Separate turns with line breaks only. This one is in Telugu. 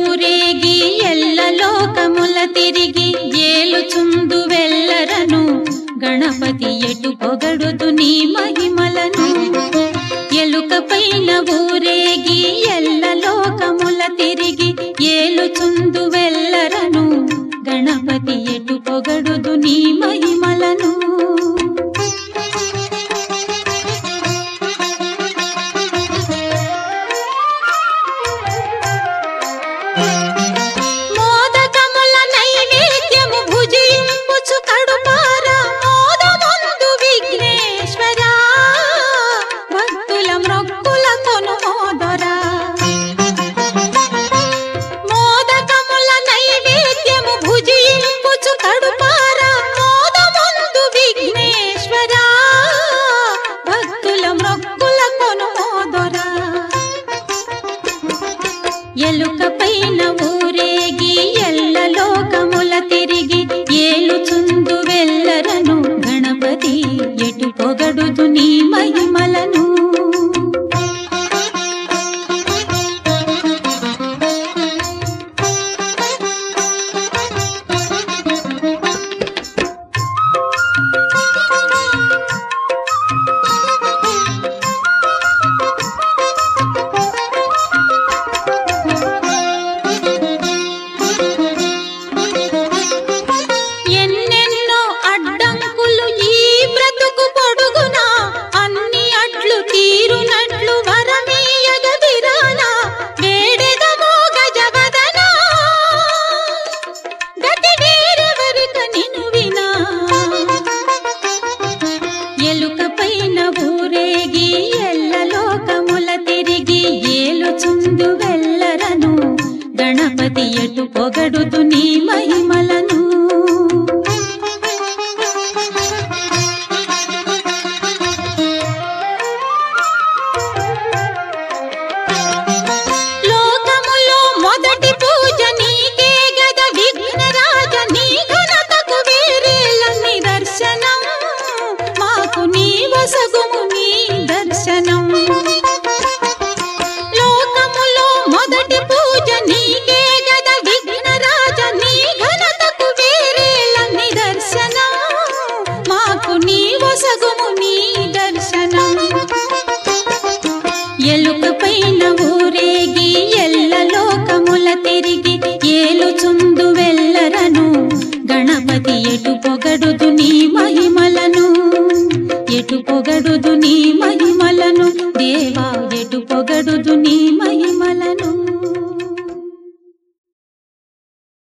ఊరేగి ఎల్ల లోకముల తిరిగి ఏలుచుందు వెళ్ళరను గణపతి ఎటు పొగడుదు నీ మహిమలను ఎలుక పైన ఊరేగి ఎల్ల లోకముల తిరిగి ఏలుచుందు వెళ్ళరను గణపతి ఎటు పొగడుదు నీ మహిమలను మోదకముల నైవేద్యము భుజింపుచు కడుపార మోదముందు విఘ్నేశ్వరా భక్తుల మ్రొక్కుల కొను మోదరా మోదకముల నైవేద్యము భుజింపుచు కడుపార మోదముందు విఘ్నేశ్వరా భక్తుల మ్రొక్కుల కొను మోదరా ఎలుక పైన ఊరేగి ఎల్ల లోకముల తిరిగి ఏలుచుందు వెళ్ళరను గణపతి ఎటు పొగడుదు నీ మహిమలను ఎన్నెన్నో అడ్డంకులు ఈ బ్రతుకు పొడుగునా అన్ని అట్లు తీరునట్లు వరమీయగ విరానా వేడెదమో గజవదనా గతి వేరెవరిక నిను వినా ఎలుక పైన ఊరేగి ఎల్ల లోకముల తిరిగి ఏలుచుందు వెళ్ళరను గణపతి ఎటు పొగడుదు నీ మహిమలను లోకములో మొదటి పూజ నీకే గద విఘ్నరాజ నీ ఘనతకు వేరేల నిదర్శనం మాకు నీ వసగుము నీ దర్శనం లోకములో మొదటి పూజ నీకే గద విఘ్నరాజ నీ ఘనతకు వేరేల నిదర్శనం మాకు నీ వసగుము నీ దర్శనం ఎలుక పైన ఊరేగి ఎల్ల లోకముల తిరిగి ఏలుచుందు వెళ్ళరను గణపతి ఎటు పొగడుదు నీ మహిమలను ఎటు పొగడుదు నీ మహిమలను దేవా ఎటు పొగడుదు నీ మహిమలను